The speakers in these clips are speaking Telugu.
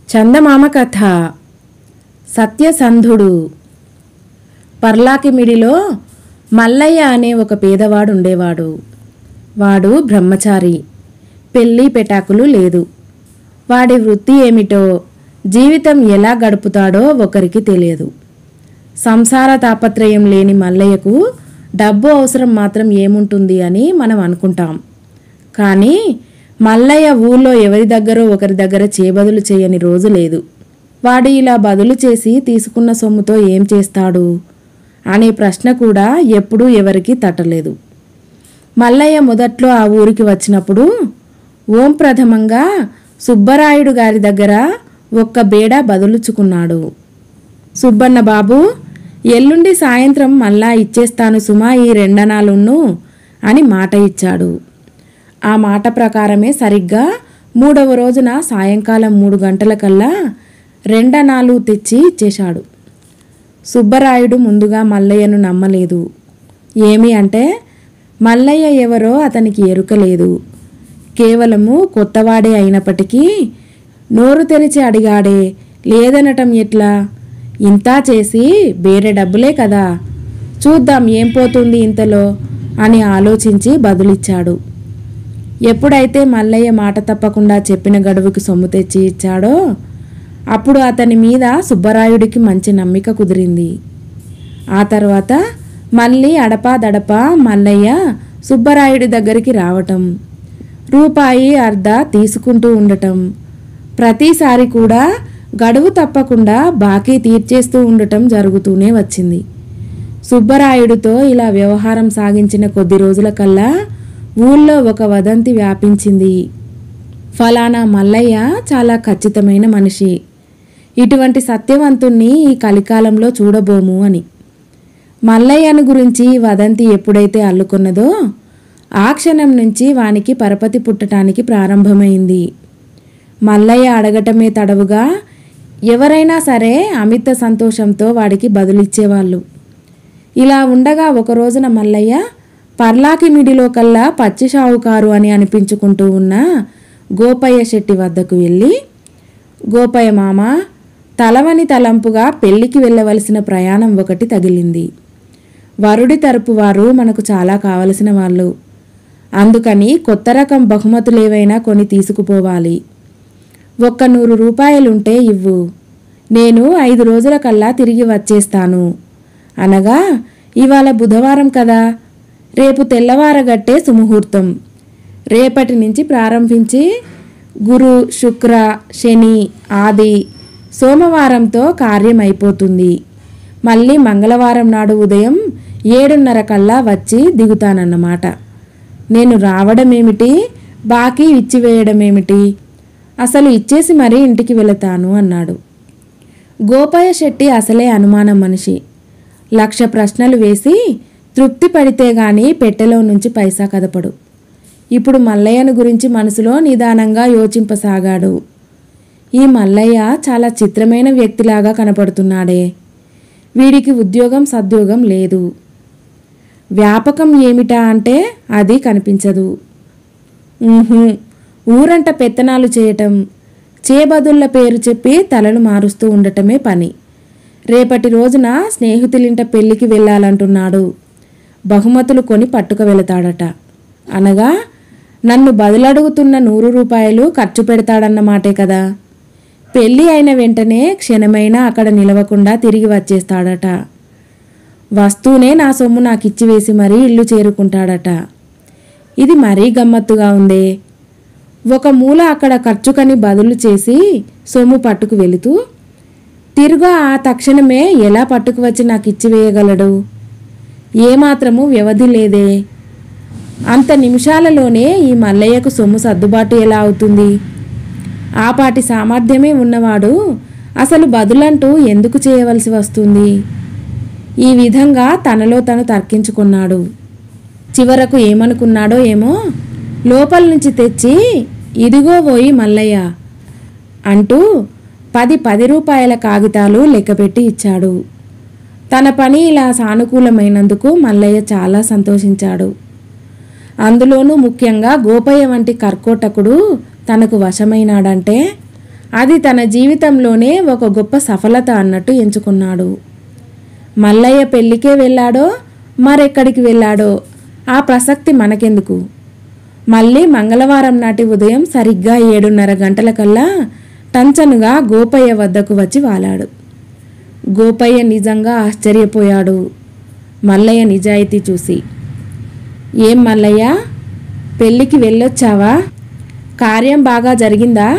చందమామ కథ సత్యసంధుడు పర్లాకిమిడిలో మల్లయ్య అనే ఒక పేదవాడు ఉండేవాడు వాడు బ్రహ్మచారి పెళ్ళి పెటాకులు లేదు వాడి వృత్తి ఏమిటో జీవితం ఎలా గడుపుతాడో ఒకరికి తెలియదు సంసార తాపత్రయం లేని మల్లయ్యకు డబ్బు అవసరం మాత్రం ఏముంటుంది అని మనం అనుకుంటాం కానీ మల్లయ్య ఊళ్ళో ఎవరి దగ్గరో ఒకరి దగ్గర చేబదులు చేయని రోజు లేదు వాడు ఇలా బదులు చేసి తీసుకున్న సొమ్ముతో ఏం చేస్తాడు అనే ప్రశ్న కూడా ఎప్పుడూ ఎవరికీ తట్టలేదు మల్లయ్య మొదట్లో ఆ ఊరికి వచ్చినప్పుడు ఓం ప్రథమంగా సుబ్బరాయుడు గారి దగ్గర ఒక్క బేడ బదులుచుకున్నాడు సుబ్బన్న బాబు ఎల్లుండి సాయంత్రం మళ్ళా ఇచ్చేస్తాను సుమా ఈ రెండనాలున్ను అని మాట ఇచ్చాడు ఆ మాట ప్రకారమే సరిగ్గా మూడవ రోజున సాయంకాలం మూడు గంటలకల్లా రెండనాలు తెచ్చి ఇచ్చేశాడు సుబ్బరాయుడు ముందుగా మల్లయ్యను నమ్మలేదు ఏమి అంటే మల్లయ్య ఎవరో అతనికి ఎరుకలేదు కేవలము కొత్తవాడే అయినప్పటికీ నోరు తెరిచి అడిగాడే లేదనటం ఎట్లా ఇంతా చేసి వేరే డబ్బులే కదా చూద్దాం ఏం పోతుంది ఇంతలో అని ఆలోచించి బదులిచ్చాడు ఎప్పుడైతే మల్లయ్య మాట తప్పకుండా చెప్పిన గడువుకి సొమ్ము తెచ్చి ఇచ్చాడో అప్పుడు అతని మీద సుబ్బరాయుడికి మంచి నమ్మిక కుదిరింది ఆ తర్వాత మళ్ళీ అడపా దడపా మల్లయ్య సుబ్బరాయుడి దగ్గరికి రావటం రూపాయి అర్ధ తీసుకుంటూ ఉండటం ప్రతిసారి కూడా గడువు తప్పకుండా బాకీ తీర్చేస్తూ ఉండటం జరుగుతూనే వచ్చింది సుబ్బరాయుడితో ఇలా వ్యవహారం సాగించిన కొద్ది రోజుల కల్లా ఊళ్ళో ఒక వదంతి వ్యాపించింది ఫలానా మల్లయ్య చాలా ఖచ్చితమైన మనిషి ఇటువంటి సత్యవంతుణ్ణి ఈ కలికాలంలో చూడబోము అని మల్లయ్యను గురించి ఈ వదంతి ఎప్పుడైతే అల్లుకున్నదో ఆ క్షణం నుంచి వానికి పరపతి పుట్టటానికి ప్రారంభమైంది మల్లయ్య అడగటమే తడవుగా ఎవరైనా సరే అమిత సంతోషంతో వాడికి బదులిచ్చేవాళ్ళు ఇలా ఉండగా ఒక రోజున మల్లయ్య పర్లాకి మిడిలో కల్లా పచ్చి షావుకారు అని అనిపించుకుంటూ ఉన్న గోపయ్య శెట్టి వద్దకు వెళ్ళి గోపయ్య మామ తలవని తలంపుగా పెళ్లికి వెళ్ళవలసిన ప్రయాణం ఒకటి తగిలింది వరుడి తరపు వారు మనకు చాలా కావలసిన వాళ్ళు అందుకని కొత్త రకం బహుమతులేవైనా కొని తీసుకుపోవాలి ఒక్క నూరు రూపాయలుంటే ఇవ్వు నేను ఐదు రోజుల కల్లా తిరిగి వచ్చేస్తాను అనగా ఇవాళ బుధవారం కదా రేపు తెల్లవారగట్టే సుముహూర్తం రేపటి నుంచి ప్రారంభించి గురు శుక్ర శని ఆది సోమవారంతో కార్యం అయిపోతుంది మళ్ళీ మంగళవారం నాడు ఉదయం ఏడున్నర కల్లా వచ్చి దిగుతానన్నమాట నేను రావడమేమిటి బాకీ ఇచ్చివేయడమేమిటి అసలు ఇచ్చేసి మరీ ఇంటికి వెళతాను అన్నాడు గోపయ్య శెట్టి అసలే అనుమానం మనిషి లక్ష ప్రశ్నలు వేసి తృప్తి పడితే గాని పెట్టెలో నుంచి పైసా కదపడు ఇప్పుడు మల్లయ్యను గురించి మనసులో నిదానంగా యోచింపసాగాడు ఈ మల్లయ్య చాలా చిత్రమైన వ్యక్తిలాగా కనపడుతున్నాడే వీడికి ఉద్యోగం సద్యోగం లేదు వ్యాపకం ఏమిటా అంటే అది కనిపించదు ఊహు ఊరంట పెత్తనాలు చేయటం చేబదుళ్ళ పేరు చెప్పి తలలు మారుస్తూ ఉండటమే పని రేపటి రోజున స్నేహితులింట పెళ్లికి వెళ్ళాలంటున్నాడు బహుమతులు కొని పట్టుకు వెళతాడట అనగా నన్ను బదులడుగుతున్న నూరు రూపాయలు ఖర్చు పెడతాడన్నమాటే కదా పెళ్ళి అయిన వెంటనే క్షణమైనా అక్కడ నిలవకుండా తిరిగి వచ్చేస్తాడట వస్తూనే నా సొమ్ము నాకు ఇచ్చివేసి మరీ ఇల్లు చేరుకుంటాడట ఇది మరీ గమ్మత్తుగా ఉందే ఒక మూల అక్కడ ఖర్చుకని బదులు చేసి సొమ్ము పట్టుకు వెళుతూ తిరుగా ఆ తక్షణమే ఎలా పట్టుకు వచ్చి నాకు ఇచ్చివేయగలడు ఏమాత్రము వ్యవధి లేదే అంత నిమిషాలలోనే ఈ మల్లయ్యకు సొమ్ము సర్దుబాటు ఎలా అవుతుంది ఆపాటి సామర్థ్యమే ఉన్నవాడు అసలు బదులంటూ ఎందుకు చేయవలసి వస్తుంది ఈ విధంగా తనలో తను తర్కించుకున్నాడు చివరకు ఏమనుకున్నాడో ఏమో లోపల నుంచి తెచ్చి ఇదిగో పోయి మల్లయ్య అంటూ పది పది రూపాయల కాగితాలు లెక్కపెట్టి ఇచ్చాడు తన పని ఇలా సానుకూలమైనందుకు మల్లయ్య చాలా సంతోషించాడు అందులోనూ ముఖ్యంగా గోపయ్య వంటి కర్కోటకుడు తనకు వశమైనాడంటే అది తన జీవితంలోనే ఒక గొప్ప సఫలత అన్నట్టు ఎంచుకున్నాడు మల్లయ్య పెళ్ళికే వెళ్ళాడో మరెక్కడికి వెళ్ళాడో ఆ ప్రసక్తి మనకెందుకు మళ్ళీ మంగళవారం నాటి ఉదయం సరిగ్గా ఏడున్నర గంటలకల్లా టంచనుగా గోపయ్య వద్దకు వచ్చి వాలాడు గోపయ్య నిజంగా ఆశ్చర్యపోయాడు మల్లయ్య నిజాయితీ చూసి ఏం మల్లయ్య పెళ్ళికి వెళ్ళొచ్చావా కార్యం బాగా జరిగిందా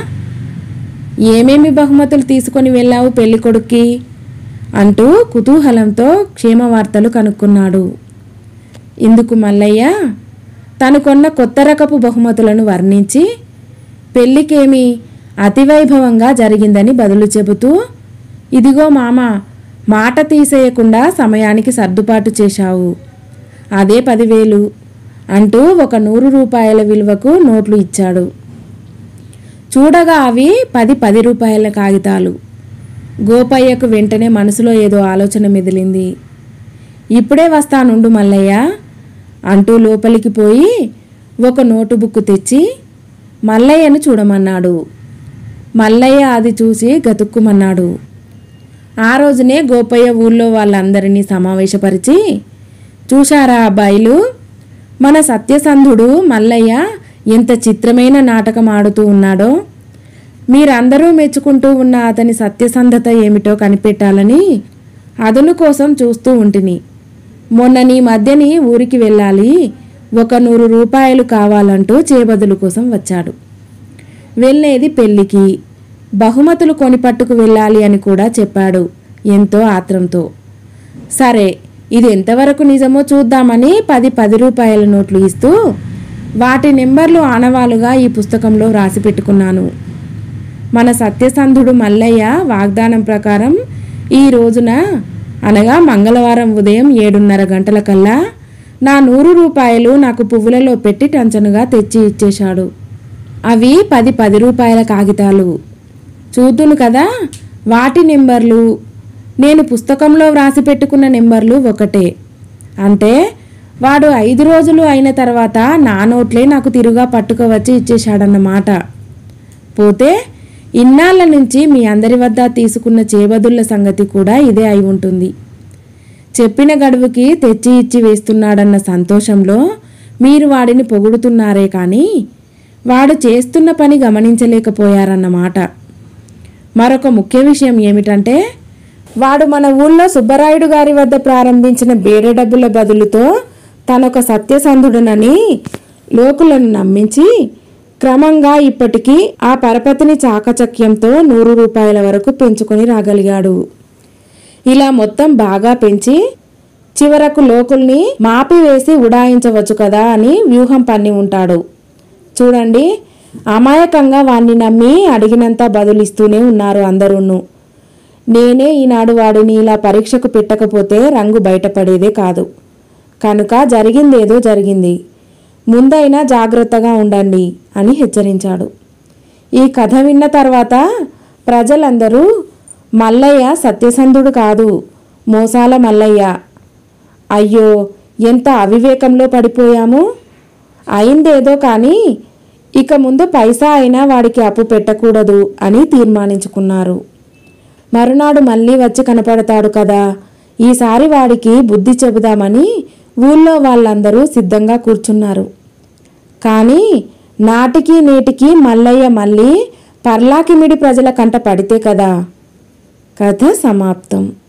ఏమేమి బహుమతులు తీసుకొని వెళ్ళావు పెళ్లి కొడుక్కి అంటూ కుతూహలంతో క్షేమవార్తలు కనుక్కున్నాడు ఇందుకు మల్లయ్య తను కొన్న కొత్త రకపు బహుమతులను వర్ణించి పెళ్ళికేమి అతివైభవంగా జరిగిందని బదులు చెబుతూ ఇదిగో మామ మాట తీసేయకుండా సమయానికి సర్దుబాటు చేశావు అదే పదివేలు అంటూ ఒక నూరు రూపాయల విలువకు నోట్లు ఇచ్చాడు చూడగా అవి పది పది రూపాయల కాగితాలు గోపయ్యకు వెంటనే మనసులో ఏదో ఆలోచన మెదిలింది ఇప్పుడే వస్తానుండు మల్లయ్య అంటూ లోపలికి పోయి ఒక నోటు బుక్ తెచ్చి మల్లయ్యను చూడమన్నాడు మల్లయ్య అది చూసి గతుక్కుమన్నాడు ఆ రోజునే గోపయ్య ఊళ్ళో వాళ్ళందరినీ సమావేశపరిచి చూశారా అబ్బాయిలు మన సత్యసంధుడు మల్లయ్య ఎంత చిత్రమైన నాటకం ఆడుతూ ఉన్నాడో మీరందరూ మెచ్చుకుంటూ ఉన్న అతని సత్యసంధత ఏమిటో కనిపెట్టాలని అదును కోసం చూస్తూ ఉంటిని మొన్న నీ మధ్యని ఊరికి వెళ్ళాలి ఒక నూరు రూపాయలు కావాలంటూ చేబదులు కోసం వచ్చాడు వెళ్ళేది పెళ్ళికి బహుమతులు కొనిపట్టుకు వెళ్ళాలి అని కూడా చెప్పాడు ఎంతో ఆత్రంతో సరే ఇది ఎంతవరకు నిజమో చూద్దామని పది పది రూపాయల నోట్లు ఇస్తూ వాటి నెంబర్లు ఆనవాలుగా ఈ పుస్తకంలో రాసి పెట్టుకున్నాను మన సత్యసంధుడు మల్లయ్య వాగ్దానం ప్రకారం ఈ రోజున అనగా మంగళవారం ఉదయం ఏడున్నర గంటలకల్లా నా నూరు రూపాయలు నాకు పువ్వులలో పెట్టి టంచనుగా తెచ్చి ఇచ్చేశాడు అవి పది పది రూపాయల కాగితాలు చూద్దును కదా వాటి నెంబర్లు నేను పుస్తకంలో వ్రాసి పెట్టుకున్న నెంబర్లు ఒకటే అంటే వాడు ఐదు రోజులు అయిన తర్వాత నా నోట్లే నాకు తిరుగా పట్టుకోవచ్చి ఇచ్చేశాడన్నమాట పోతే ఇన్నాళ్ళ నుంచి మీ అందరి వద్ద తీసుకున్న చేబదుళ్ళ సంగతి కూడా ఇదే అయి ఉంటుంది చెప్పిన గడువుకి తెచ్చి ఇచ్చి వేస్తున్నాడన్న సంతోషంలో మీరు వాడిని పొగుడుతున్నారే కానీ వాడు చేస్తున్న పని గమనించలేకపోయారన్నమాట మరొక ముఖ్య విషయం ఏమిటంటే వాడు మన ఊళ్ళో సుబ్బరాయుడు గారి వద్ద ప్రారంభించిన బేడ డబ్బుల బదులుతో తనొక సత్యసంధుడనని లోకులను నమ్మించి క్రమంగా ఇప్పటికీ ఆ పరపతిని చాకచక్యంతో నూరు రూపాయల వరకు పెంచుకొని రాగలిగాడు ఇలా మొత్తం బాగా పెంచి చివరకు లోకుల్ని మాపివేసి ఉడాయించవచ్చు కదా అని వ్యూహం పన్ని ఉంటాడు చూడండి అమాయకంగా వాణ్ణి నమ్మి అడిగినంత బదులిస్తూనే ఉన్నారు అందరూను నేనే ఈనాడు వాడిని ఇలా పరీక్షకు పెట్టకపోతే రంగు బయటపడేదే కాదు కనుక జరిగిందేదో జరిగింది ముందైనా జాగ్రత్తగా ఉండండి అని హెచ్చరించాడు ఈ కథ విన్న తర్వాత ప్రజలందరూ మల్లయ్య సత్యసంధుడు కాదు మోసాల మల్లయ్య అయ్యో ఎంత అవివేకంలో పడిపోయాము అయిందేదో కానీ ఇక ముందు పైసా అయినా వాడికి అప్పు పెట్టకూడదు అని తీర్మానించుకున్నారు మరునాడు మళ్ళీ వచ్చి కనపడతాడు కదా ఈసారి వాడికి బుద్ధి చెబుదామని ఊళ్ళో వాళ్ళందరూ సిద్ధంగా కూర్చున్నారు కానీ నాటికి నేటికి మల్లయ్య మళ్ళీ పర్లాకిమిడి ప్రజల కంట పడితే కదా కథ సమాప్తం